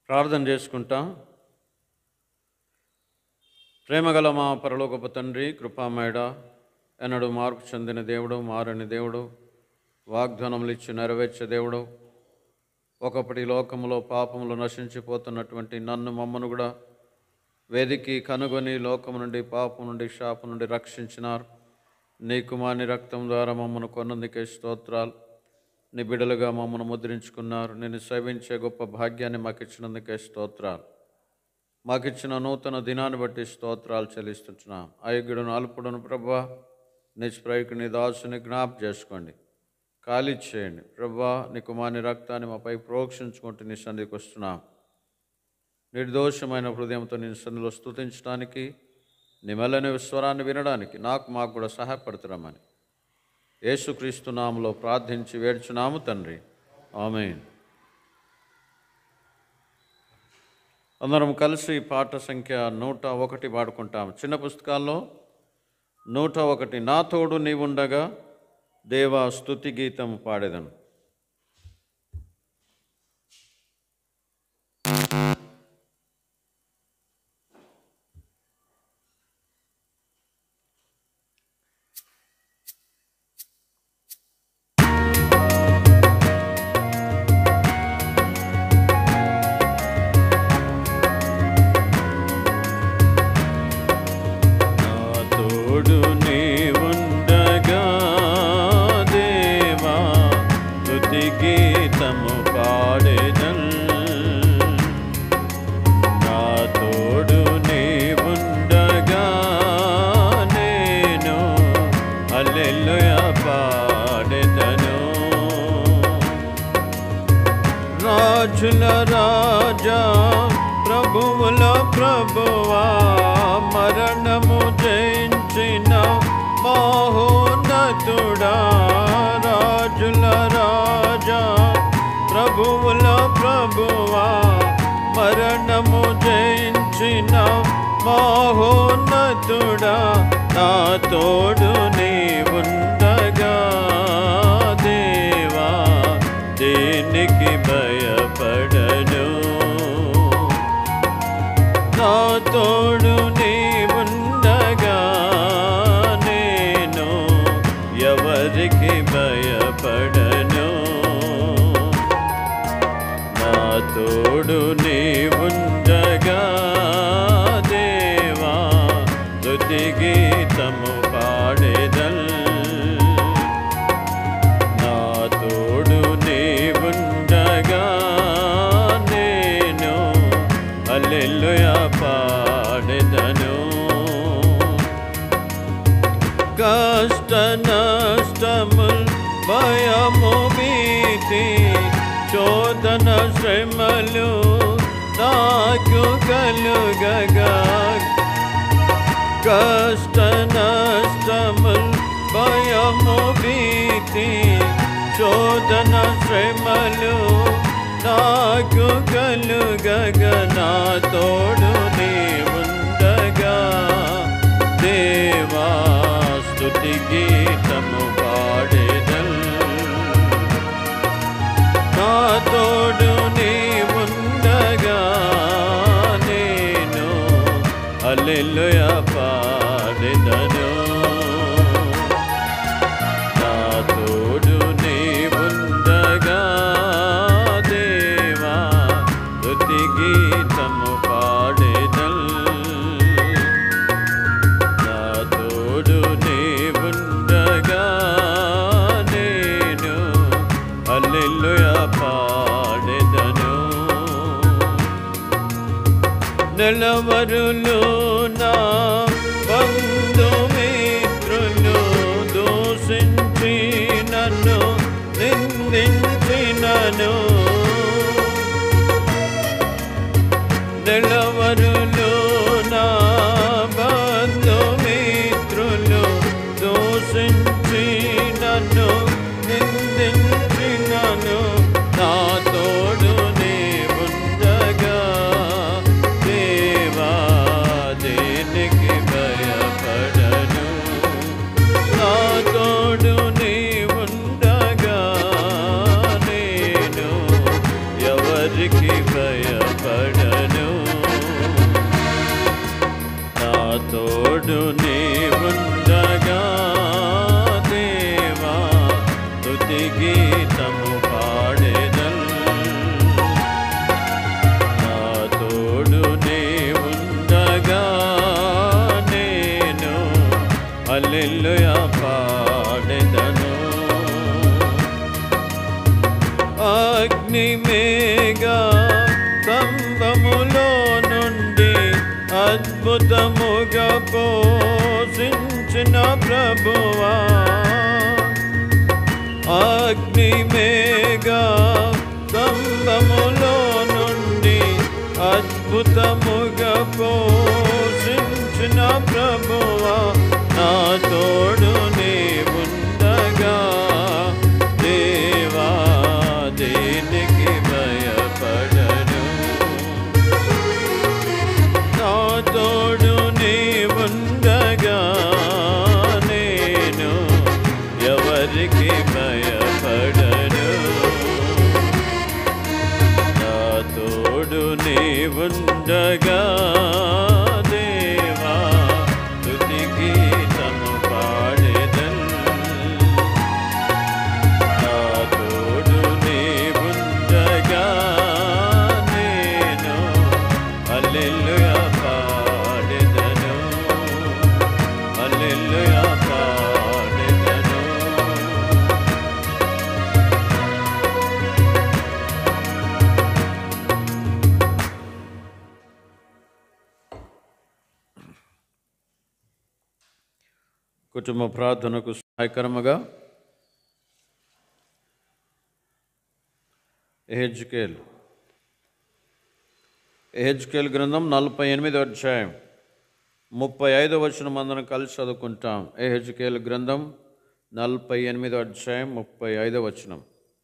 ప్రార్థన చేసుకుంటాం ప్రేమగల మా పరలోకపు తండ్రి కృపామేడ ఎన్నడు మార్పు చెందిన దేవుడు మారని దేవుడు వాగ్దానములు ఇచ్చి నెరవేర్చే దేవుడు ఒకప్పటి లోకములో పాపములు నశించిపోతున్నటువంటి నన్ను మమ్మను కూడా వేదికి కనుగొని లోకము నుండి పాపం నుండి శాపం నుండి రక్షించినారు నీ కుమార్ని రక్తం ద్వారా మమ్మను కొన్నందుకే స్తోత్రాలు నీ బిడలుగా మమ్మను ముద్రించుకున్నారు నేను సేవించే గొప్ప భాగ్యాన్ని మాకు ఇచ్చినందుకే స్తోత్రాలు మాకిచ్చిన నూతన దినాన్ని బట్టి స్తోత్రాలు చెల్లిస్తున్నాం అయోగ్యుడును అల్పుడును ప్రభా నిష్ప్రయుకు నీ దాసుని జ్ఞాప్ చేసుకోండి ఖాళీ చేయండి ప్రభా నీ కుమార్ని రక్తాన్ని మాపై ప్రోక్షించుకుంటూ నీ సన్నిధికి వస్తున్నాం నిర్దోషమైన హృదయంతో నేను సన్నిధిలో స్తుతించడానికి నీ మెల్లని స్వరాన్ని వినడానికి నాకు మాకు కూడా సహాయపడుతున్నామని యేసుక్రీస్తు నామలో ప్రార్థించి వేడుచున్నాము తండ్రి ఆమెన్ అందరం కలిసి పాట సంఖ్య నూట ఒకటి పాడుకుంటాం చిన్న పుస్తకాల్లో నూట ఒకటి నా తోడు నీవుండగా దేవా స్తుతి గీతం పాడేదను నా తోడు నీవుండగా దేవా స్తుతి గీతము పాడేదన్ నా తోడు నీవుండగా నేను హల్లెలూయా పాడెదను రాజుల రాజా ప్రభువుల ప్రభువా మరణము జయించిన మహోన్నతుడా రాజుల రాజా ప్రభువుల ప్రభువా మరణము జయించిన మహోన్నతుడా నా తోడు నీవుండగా దేవా దేనికి భయపడను నా తోడు నీవుండగా నేను ఎవరికి భయపడను నా తోడు నీవుండగా దేవా స్తుతి గీతము పాడేదల్ నా తోడు నీవుండగా నేను హల్లెలూయా పాడెదను కష్ట నష్టముల్ భయము భీతి చోదన శ్రమలు నాకు కలుగగా కష్ట నష్టముల్ భయము భీతి శోధన శ్రమలు నాకు కలుగగ నా తోడు నీవుండగా దేవా స్తుతి గీతము పాడేదల్ నా తోడు నీవుండగా నేను హల్లెలూయా పాడెదను నా తోడు నీవుండగా దేవా స్తుతి గీతము పాడెదల్ నా తోడు నీవుండగా నేను హల్లెలూయా పాడెదను నెలవరులు నా బంధుమిత్రులు దూషించి నన్ను నిందించినను నెలవరులు నా బంధుమిత్రులు దూషించి నన్ను నిందించినను నా తోడు నీవుండగా దేవా అగ్నిమేఘ స్తంభములో నుండి అద్భుతముగా పోషించిన ప్రభువా అగ్నిమేఘ స్తంభములో నుండి అద్భుతముగా పోషించిన ప్రభువా నా తోడు నీ ఉండగా దేవా దేనికి భయపడను నా తోడు నీ ఉండగా నేను ఎవరికి భయపడను నా తోడు నీ ఉండగా దేవా తుది గీతము పాడెదన్ నా తోడు నీ ఉండగా నేను హల్లెలూయా పాడెదను హల్లెలూయా పాడెదను కుటుంబ ప్రార్థనకు సహాయకరముగా ఎహెజ్కేల్ ఎహెజ్కేల్ గ్రంథం నలభై ఎనిమిది అధ్యాయం ముప్పై ఐదో వచనం అందరం కలిసి చదువుకుంటాం ఎహెజ్కేల్ గ్రంథం నలభై ఎనిమిదో అధ్యాయం ముప్పై ఐదో వచనం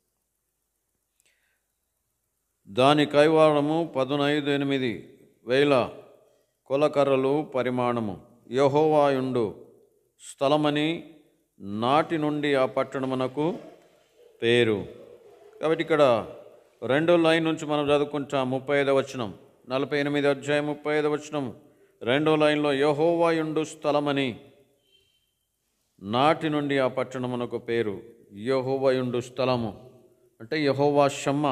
దాని కైవారము పదునైదు ఎనిమిది వేల కొలకర్రలు పరిమాణము యహోవాయుండు స్థలమని నాటి నుండి ఆ పట్టణమునకు పేరు కాబట్టి ఇక్కడ రెండో లైన్ నుంచి మనం చదువుకుంటాం ముప్పై ఐదో వచనం నలభై ఎనిమిది అధ్యాయం ముప్పై ఐదో వచనం రెండో లైన్లో యహోవాయుండు స్థలమని నాటి నుండి ఆ పట్టణమునకు పేరు యహోవయుండు స్థలము అంటే యహోవా షమ్మ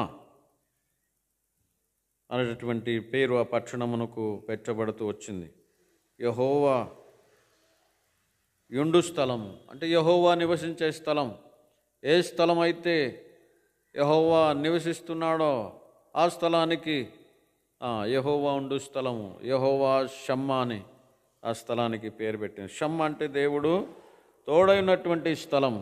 అనేటటువంటి పేరు ఆ పట్టణమునకు పెట్టబడుతూ వచ్చింది యహోవా యుండు స్థలము అంటే యహోవా నివసించే స్థలం ఏ స్థలం అయితే యహోవా నివసిస్తున్నాడో ఆ స్థలానికి ఆ, యహోవా ఉండు స్థలము యహోవా షమ్మ అని ఆ స్థలానికి పేరు పెట్టింది షమ్మ అంటే దేవుడు తోడైనటువంటి స్థలం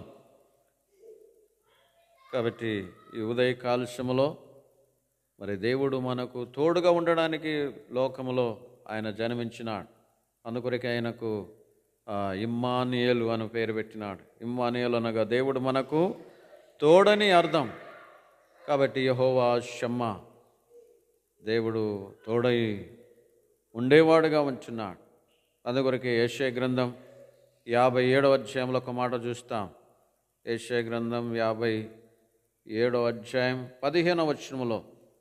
కాబట్టి ఈ ఉదయ కాలుష్యములో మరి దేవుడు మనకు తోడుగా ఉండడానికి లోకములో ఆయన జన్మించినాడు అందుకొరకు ఆయనకు ఆ, ఇమ్మానియేలు అని పేరు పెట్టినాడు ఇమ్మానియేలు అనగా దేవుడు మనకు తోడని అర్థం కాబట్టి యహోవా షమ్మ దేవుడు తోడై ఉండేవాడుగా ఉంచున్నాడు అందుకొరకే ఏషయ గ్రంథం యాభై ఏడవ అధ్యాయంలో ఒక మాట చూస్తాం ఏషయ గ్రంథం యాభై ఏడవ అధ్యాయం పదిహేనవ వచనములో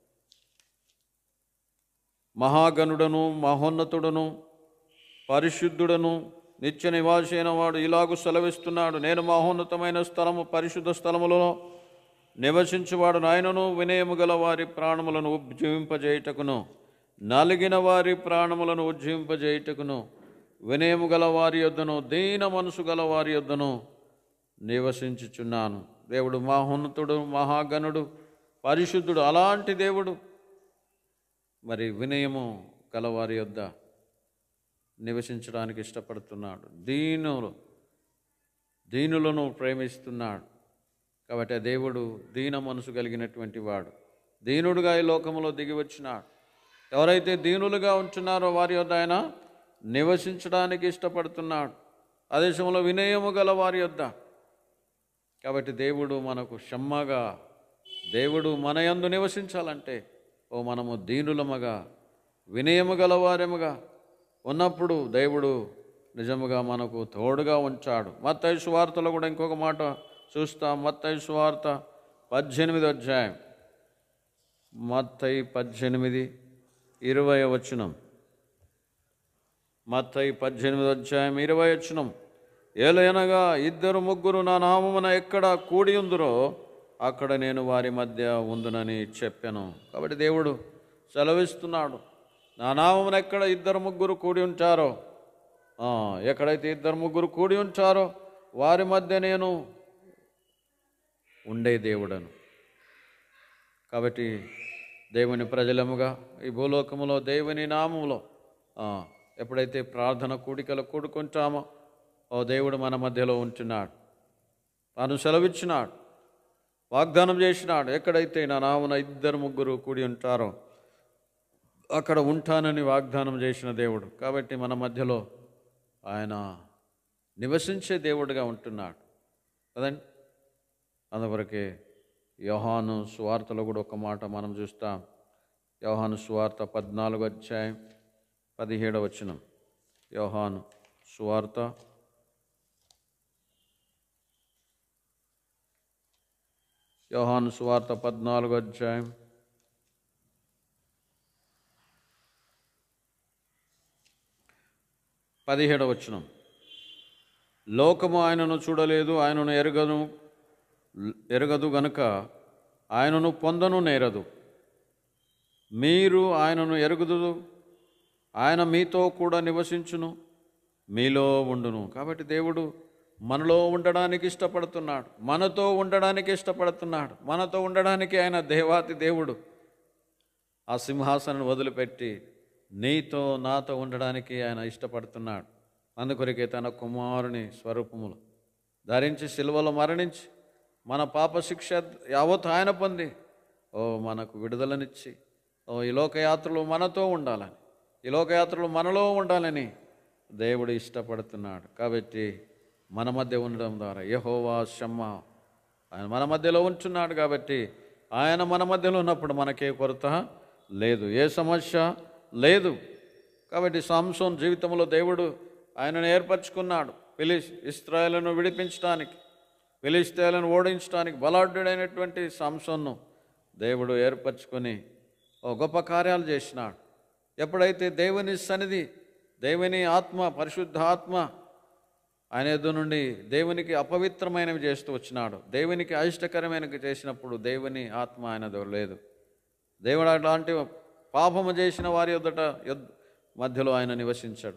మహాగణుడను మహోన్నతుడను పరిశుద్ధుడను నిత్య నివాసి అయిన వాడు ఇలాగు సెలవిస్తున్నాడు నేను మహోన్నతమైన స్థలము పరిశుద్ధ స్థలములో నివసించువాడు నాయనను వినయము గల వారి ప్రాణములను ఉజ్జీవింపజేయుటకును నలిగిన వారి ప్రాణములను ఉజ్జీవింపజేయుటకును వినయము గల వారి యొద్దను దీన మనసు గల వారి యొద్దను నివసించుచున్నాను దేవుడు మహోన్నతుడు మహాగణుడు పరిశుద్ధుడు అలాంటి దేవుడు మరి వినయము గలవారి యొద్ద నివసించడానికి ఇష్టపడుతున్నాడు దీనులు దీనులను ప్రేమిస్తున్నాడు కాబట్టి ఆ దేవుడు దీన మనసు కలిగినటువంటి వాడు దీనుడుగా ఈ లోకంలో దిగి వచ్చినాడు ఎవరైతే దీనులుగా ఉంటున్నారో వారి యొద్ద ఆయన నివసించడానికి ఇష్టపడుతున్నాడు ఆ దేశంలో వినయము గల వారి యొద్ద కాబట్టి దేవుడు మనకు షమ్మగా దేవుడు మన యందు నివసించాలంటే ఓ మనము దీనులముగా వినయము గలవారముగా ఉన్నప్పుడు దేవుడు నిజముగా మనకు తోడుగా ఉంచాడు మత్తయి సువార్తలో కూడా ఇంకొక మాట చూస్తాం మత్తయి సువార్త పద్దెనిమిది అధ్యాయం మత్తయి పద్దెనిమిది ఇరవై వచనం మత్తయి పద్దెనిమిది అధ్యాయం ఇరవై వచనం ఏలయనగా ఇద్దరు ముగ్గురు నా నామమున ఎక్కడ కూడి ఉందురో అక్కడ నేను వారి మధ్య ఉందునని చెప్పాను కాబట్టి దేవుడు సెలవిస్తున్నాడు నా నామమున ఎక్కడ ఇద్దరు ముగ్గురు కూడి ఉంటారో ఆ, ఎక్కడైతే ఇద్దరు ముగ్గురు కూడి ఉంటారో వారి మధ్య నేను ఉండే దేవుడను కాబట్టి దేవుని ప్రజలముగా ఈ భూలోకములో దేవుని నామములో ఆ, ఎప్పుడైతే ప్రార్థన కూడికలు కూడుకుంటామో ఓ దేవుడు మన మధ్యలో ఉంటున్నాడు తాను సెలవిచ్చినాడు వాగ్దానం చేసినాడు ఎక్కడైతే నా నామున ఇద్దరు ముగ్గురు కూడి ఉంటారో అక్కడ ఉంటానని వాగ్దానం చేసిన దేవుడు కాబట్టి మన మధ్యలో ఆయన నివసించే దేవుడిగా ఉంటున్నాడు కదండి అందువరకే యోహాను సువార్తలో కూడా ఒక మాట మనం చూస్తాం యోహాను సువార్త పద్నాలుగు అధ్యాయం పదిహేడవ వచనం యోహాను సువార్త యోహాను సువార్త పద్నాలుగు అధ్యాయం పదిహేడవ వచనం లోకము ఆయనను చూడలేదు ఆయనను ఎరగను ఎరగదు గనుక ఆయనను పొందను నేరదు మీరు ఆయనను ఎరుగుదు ఆయన మీతో కూడా నివసించును మీలో ఉండును కాబట్టి దేవుడు మనలో ఉండడానికి ఇష్టపడుతున్నాడు మనతో ఉండడానికి ఇష్టపడుతున్నాడు మనతో ఉండడానికి ఆయన దేవాతి దేవుడు ఆ సింహాసనం వదిలిపెట్టి నీతో నాతో ఉండడానికి ఆయన ఇష్టపడుతున్నాడు అందుకొరికే తన కుమారుని స్వరూపములు ధరించి సిలువలో మరణించి మన పాప శిక్ష యావత్ ఆయన పొంది ఓ మనకు విడుదలనిచ్చి ఓ ఈ లోకయాత్రలు మనతో ఉండాలని ఈ లోకయాత్రలు మనలో ఉండాలని దేవుడు ఇష్టపడుతున్నాడు కాబట్టి మన మధ్య ఉండడం ద్వారా యహోవా షమ్మ ఆయన మన మధ్యలో ఉంటున్నాడు కాబట్టి ఆయన మన మధ్యలో ఉన్నప్పుడు మనకే కొరత లేదు ఏ సమస్య లేదు కాబట్టి సాంసోన్ జీవితంలో దేవుడు ఆయనను ఏర్పరచుకున్నాడు పిలిస్ ఇస్రాయలను విడిపించడానికి ఫిలిస్తీన్లను ఓడించడానికి బలాఢ్యుడైనటువంటి సాంసోన్ను దేవుడు ఏర్పరచుకొని ఓ గొప్ప కార్యాలు చేసినాడు ఎప్పుడైతే దేవుని సన్నిధి దేవుని ఆత్మ పరిశుద్ధ ఆత్మ ఆయన ఎద్దు నుండి దేవునికి అపవిత్రమైనవి చేస్తూ వచ్చినాడు దేవునికి అయిష్టకరమైనవి చేసినప్పుడు దేవుని ఆత్మ ఆయన దగ్గర లేదు దేవుడు అలాంటి పాపము చేసిన వారి యొద్దట యొద్ మధ్యలో ఆయన నివసించాడు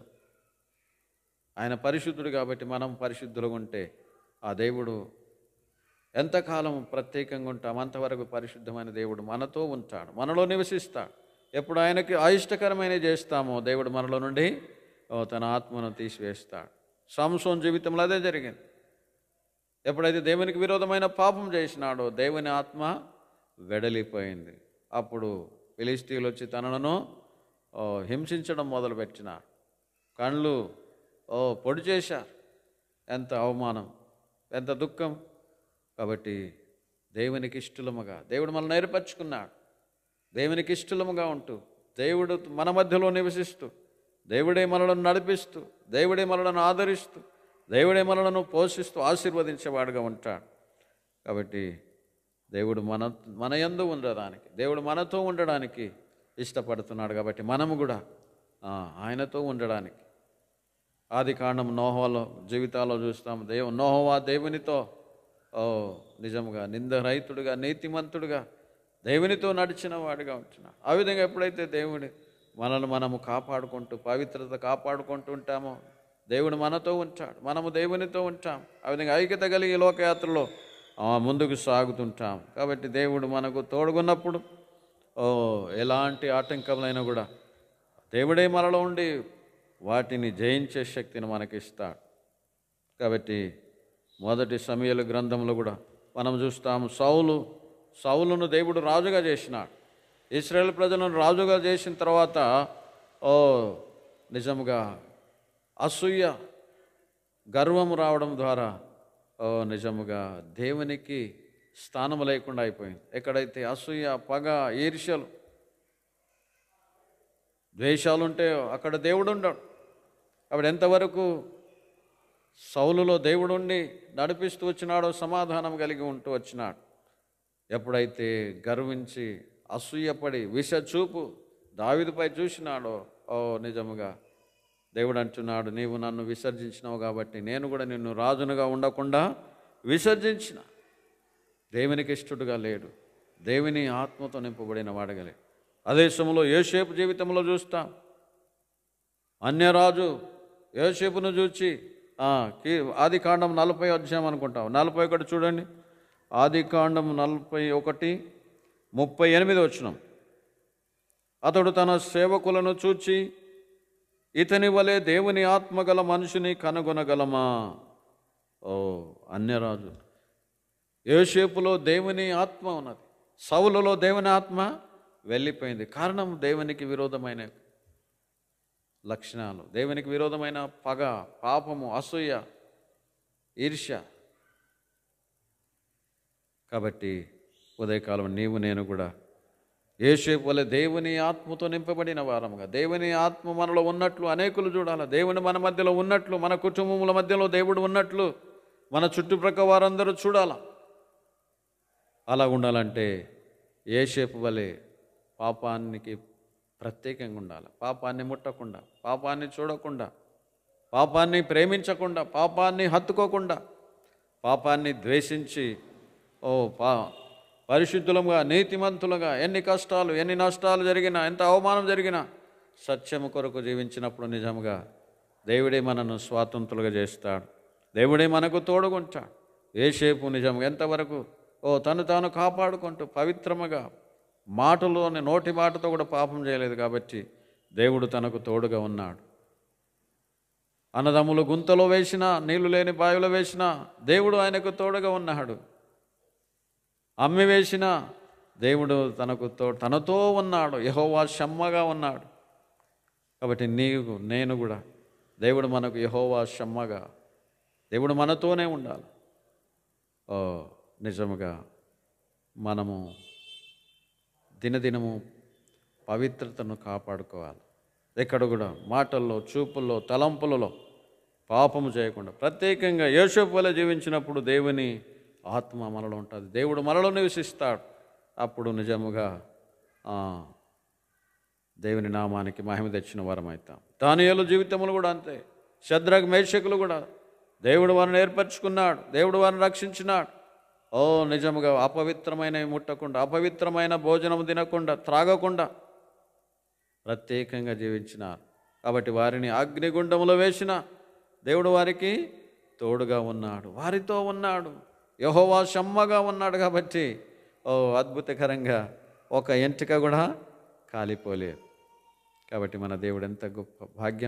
ఆయన పరిశుద్ధుడు కాబట్టి మనం పరిశుద్ధులుగా ఉంటే ఆ దేవుడు ఎంతకాలం ప్రత్యేకంగా ఉంటాం అంతవరకు పరిశుద్ధమైన దేవుడు మనతో ఉంటాడు మనలో నివసిస్తాడు ఎప్పుడు ఆయనకి అయిష్టకరమైన చేస్తామో దేవుడు మనలో నుండి ఓ, తన ఆత్మను తీసివేస్తాడు సంసోన్ జీవితంలో అదే జరిగింది ఎప్పుడైతే దేవునికి విరోధమైన పాపం చేసినాడో దేవుని ఆత్మ వెడలిపోయింది అప్పుడు ఫిలిస్తీన్లు వచ్చి తనను ఓ, హింసించడం మొదలుపెట్టినారు కళ్ళు ఓ పొడి చేశారు ఎంత అవమానం ఎంత దుఃఖం కాబట్టి దేవునికి ఇష్టలముగా దేవుడు మనల్ని ఏర్పరచుకున్నాడు దేవునికి ఇష్టలముగా ఉంటూ దేవుడు మన మధ్యలో నివసిస్తూ దేవుడే మనలను నడిపిస్తూ దేవుడే మనలను ఆదరిస్తూ దేవుడే మనలను పోషిస్తూ ఆశీర్వదించేవాడుగా ఉంటాడు కాబట్టి దేవుడు మన మన యందు ఉండడానికి దేవుడు మనతో ఉండడానికి ఇష్టపడుతున్నాడు కాబట్టి మనము కూడా ఆ, ఆయనతో ఉండడానికి ఆది కాండం నోహోలో జీవితాల్లో చూస్తాం దేవు నోహోవా దేవునితో ఓ నిజంగా నిందరహితుడుగా నీతిమంతుడుగా దేవునితో నడిచిన వాడిగా ఉంటున్నాడు ఆ విధంగా ఎప్పుడైతే దేవుడి మనల్ని మనము కాపాడుకుంటూ పవిత్రత కాపాడుకుంటూ ఉంటామో దేవుడు మనతో ఉంటాడు మనము దేవునితో ఉంటాం ఆ విధంగా ఐక్యత కలిగి లోకయాత్రలో ఆ, ముందుకు సాగుతుంటాం కాబట్టి దేవుడు మనకు తోడుగున్నప్పుడు ఓ ఎలాంటి ఆటంకములైనా కూడా దేవుడే మనలో ఉండి వాటిని జయించే శక్తిని మనకిస్తాడు కాబట్టి మొదటి సమయల గ్రంథంలో కూడా మనం చూస్తాము సౌలు సౌలును దేవుడు రాజుగా చేసినాడు ఇస్రాయేల్ ప్రజలను రాజుగా చేసిన తర్వాత ఓ నిజముగా అసూయ గర్వము రావడం ద్వారా ఓ నిజముగా దేవునికి స్థానం లేకుండా అయిపోయింది ఎక్కడైతే అసూయ పగ ఈర్ష్యలు ద్వేషాలు ఉంటే అక్కడ దేవుడు ఉండడు కాబట్టి ఎంతవరకు సౌలులో దేవుడుండి నడిపిస్తూ వచ్చినాడో సమాధానం కలిగి ఉంటూ వచ్చినాడు ఎప్పుడైతే గర్వించి అసూయపడి విష చూపు దావిదిపై చూసినాడో ఓ నిజముగా దేవుడు అంటున్నాడు నీవు నన్ను విసర్జించినావు కాబట్టి నేను కూడా నిన్ను రాజునుగా ఉండకుండా విసర్జించిన దేవునికి ఇష్టడుగా లేడు దేవుని ఆత్మతో నింపబడిన వాడగలే అదే సమయంలో యోసేపు జీవితంలో చూస్తాం అన్యరాజు యోసేపును చూచి ఆ, కీ- ఆది కాండం నలభై అధ్యాయం అనుకుంటాం నలభై ఒకటి చూడండి ఆది కాండం నలభై ఒకటి ముప్పై ఎనిమిది వచ్చినాం అతడు తన సేవకులను చూచి ఇతని వలె దేవుని ఆత్మగల మనుషుని కనుగొనగలమా ఓ అన్యరాజు యోసేపులో దేవుని ఆత్మ ఉన్నది సౌలులో దేవుని ఆత్మ వెళ్ళిపోయింది కారణం దేవునికి విరోధమైన లక్షణాలు దేవునికి విరోధమైన పగ పాపము అసూయ ఈర్ష్య కాబట్టి ఉదయకాలం నీవు నేను కూడా ఏసేపు వల్ల దేవుని ఆత్మతో నింపబడిన వారముగా దేవుని ఆత్మ మనలో ఉన్నట్లు అనేకులు చూడాలి దేవుని మన మధ్యలో ఉన్నట్లు మన కుటుంబముల మధ్యలో దేవుడు ఉన్నట్లు మన చుట్టుప్రక్క వారందరూ చూడాలా అలా ఉండాలంటే ఏసేపు వలె పాపానికి ప్రత్యేకంగా ఉండాలి పాపాన్ని ముట్టకుండా పాపాన్ని చూడకుండా పాపాన్ని ప్రేమించకుండా పాపాన్ని హత్తుకోకుండా పాపాన్ని ద్వేషించి ఓ పా పరిశుద్ధులుగా నీతిమంతులుగా ఎన్ని కష్టాలు ఎన్ని నష్టాలు జరిగినా ఎంత అవమానం జరిగినా సత్యము కొరకు జీవించినప్పుడు నిజంగా దేవుడే మనను స్వాతంత్రులుగా చేస్తాడు దేవుడే మనకు తోడుకుంటాడు ఏసేపు నిజంగా ఎంతవరకు ఓ తను తాను కాపాడుకుంటూ పవిత్రముగా మాటలోని నోటి మాటతో కూడా పాపం చేయలేదు కాబట్టి దేవుడు తనకు తోడుగా ఉన్నాడు అన్నదమ్ములు గుంతలో వేసినా నీళ్లు లేని బావిలో వేసినా దేవుడు ఆయనకు తోడుగా ఉన్నాడు అమ్మి వేసిన దేవుడు తనకు తో తనతో ఉన్నాడు యహోవా షమ్మగా ఉన్నాడు కాబట్టి నీవు నేను కూడా దేవుడు మనకు యహోవా షమ్మగా దేవుడు మనతోనే ఉండాలి ఓ నిజముగా మనము దినదినము పవిత్రతను కాపాడుకోవాలి ఎక్కడ కూడా మాటల్లో చూపుల్లో తలంపులలో పాపము చేయకుండా ప్రత్యేకంగా యేషోపు వలె జీవించినప్పుడు దేవుని ఆత్మ మనలో ఉంటుంది దేవుడు మనలో నివసిస్తాడు అప్పుడు నిజముగా ఆ, దేవుని నామానికి మహిమ తెచ్చిన వారం అవుతాం దానియేలు జీవితములు కూడా అంతే శద్రక్ మేషకులు కూడా దేవుడు వారిని ఏర్పరచుకున్నాడు దేవుడు వారిని రక్షించినాడు ఓ నిజముగా అపవిత్రమైనవి ముట్టకుండా అపవిత్రమైన భోజనం తినకుండా త్రాగకుండా ప్రత్యేకంగా జీవించినారు కాబట్టి వారిని అగ్నిగుండంలో వేసిన దేవుడు వారికి తోడుగా ఉన్నాడు వారితో ఉన్నాడు యహోవా షమ్మగా ఉన్నాడు కాబట్టి ఓ అద్భుతకరంగా ఒక ఎంటిక కూడా కాలిపోలేదు కాబట్టి మన దేవుడు ఎంత గొప్ప భాగ్యం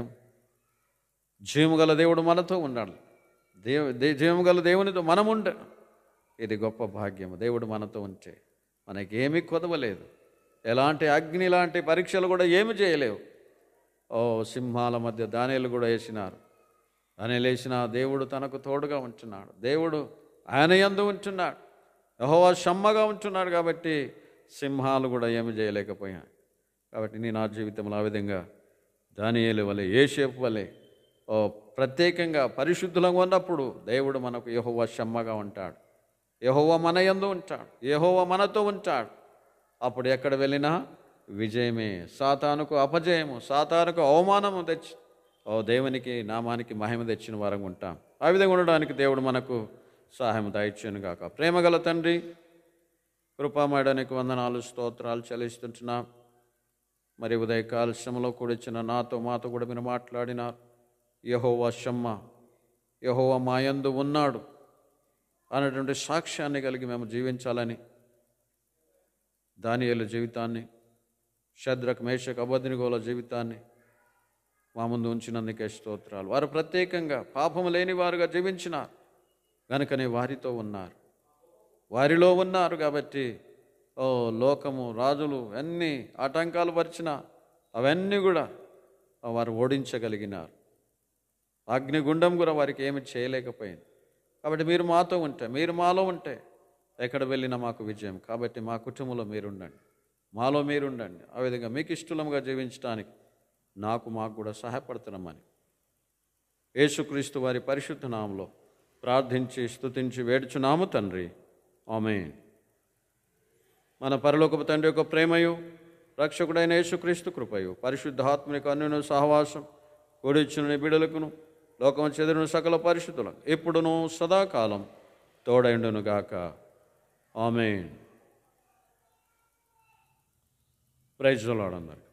జీవముగల దేవుడు మనతో ఉన్నాడు దేవు దే జీవముగల దేవునితో మనం ఉండ ఇది గొప్ప భాగ్యం దేవుడు మనతో ఉంటే మనకేమీ కొదవలేదు ఎలాంటి అగ్ని లాంటి పరీక్షలు కూడా ఏమి చేయలేవు ఓ సింహాల మధ్య దానిలు కూడా వేసినారు దానిలు వేసిన దేవుడు తనకు తోడుగా ఉంటున్నాడు దేవుడు ఆయన యందు ఉంటున్నాడు యెహోవా షమ్మగా ఉంటున్నాడు కాబట్టి సింహాలు కూడా ఏమి చేయలేకపోయాయి కాబట్టి నేను నా జీవితంలో ఆ విధంగా దానియేలు వలె ఏషేపు వలె ఓ ప్రత్యేకంగా పరిశుద్ధులంగా ఉన్నప్పుడు దేవుడు మనకు యెహోవా షమ్మగా ఉంటాడు యెహోవా మన యందు ఉంటాడు యెహోవా మనతో ఉంటాడు అప్పుడు ఎక్కడ వెళ్ళినా విజయమే సాతానుకు అపజయము సాతానుకు అవమానము తెచ్చి ఓ దేవునికి నామానికి మహిమ తెచ్చిన వారం ఉంటాం ఆ విధంగా ఉండడానికి దేవుడు మనకు సహాయం దయచేయను గాక ప్రేమగల తండ్రి కృపామయడానికి వందనాలు స్తోత్రాలు చెల్లిస్తుంటున్నాం మరి ఉదయ కాలశ్రమలో కూడిచ్చిన నాతో మాతో కూడా మీరు మాట్లాడినారు యహోవా షమ్మ యహోవా మాయందు ఉన్నాడు అనేటువంటి సాక్ష్యాన్ని కలిగి మేము జీవించాలని దానియేలు జీవితాన్ని శద్రక్ మేషక్ అబద్నిగోల జీవితాన్ని మా ముందు ఉంచినందుకే స్తోత్రాలు వారు ప్రత్యేకంగా పాపము లేని వారుగా జీవించినారు కనుకనే వారితో ఉన్నారు వారిలో ఉన్నారు కాబట్టి ఓ లోకము రాజులు అన్ని ఆటంకాలు పరిచిన అవన్నీ కూడా వారు ఓడించగలిగినారు అగ్నిగుండం కూడా వారికి ఏమి చేయలేకపోయింది కాబట్టి మీరు మాతో ఉంటే మీరు మాలో ఉంటే ఎక్కడ వెళ్ళినా మాకు విజయం కాబట్టి మా కుటుంబంలో మీరుండండి మాలో మీరుండండి ఆ విధంగా మీకు ఇష్టముగా జీవించడానికి నాకు మాకు కూడా సహాయపడుతున్నామని యేసుక్రీస్తు వారి పరిశుద్ధ నామంలో ప్రార్థించి స్తుతించి వేడుచున్నాము తండ్రి ఆమె మన పరలోకపు తండ్రి యొక్క ప్రేమయు రక్షకుడైన యేసుక్రీస్తు కృపయు పరిశుద్ధాత్మనికి అన్యును సహవాసం కూడిచ్చిన బిడలకును లోకం చెదిరిన సకల పరిశుద్ధులకు ఎప్పుడును సదాకాలం తోడైండును గాక ఆమె ప్రైజ్ అందరికి